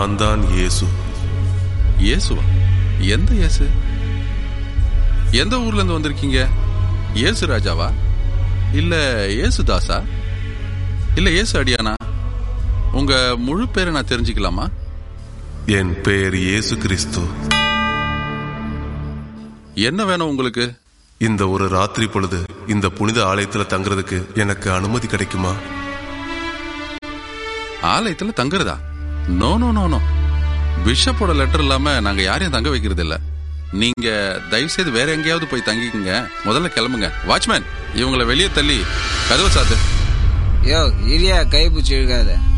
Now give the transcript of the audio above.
நான் தான் இயேசு இயேசுவா எந்த இயேசு எந்த ஊர்ல இருந்து வந்திருக்கீங்க இயேசு ராஜாவா இல்ல இயேசு தாசா இல்ல இயேசு அடியானா உங்க முழு பேரை நான் தெரிஞ்சுக்கலாமா என் பெயர் இயேசு கிறிஸ்து என்ன வேணும் உங்களுக்கு இந்த ஒரு ராத்திரி பொழுது இந்த புனித ஆலயத்துல தங்குறதுக்கு எனக்கு அனுமதி கிடைக்குமா ஆலயத்துல தங்குறதா நோ நோ நோ நோ பிஷப்போட லெட்டர் இல்லாம நாங்க யாரையும் தங்க வைக்கிறது இல்ல நீங்க தயவு செய்து வேற எங்கேயாவது போய் தங்கிக்கங்க முதல்ல கிளம்புங்க வாட்ச்மேன் இவங்களை வெளியே தள்ளி கதவை சாத்து யோ இரியா கை பிடிச்சி இழுக்காத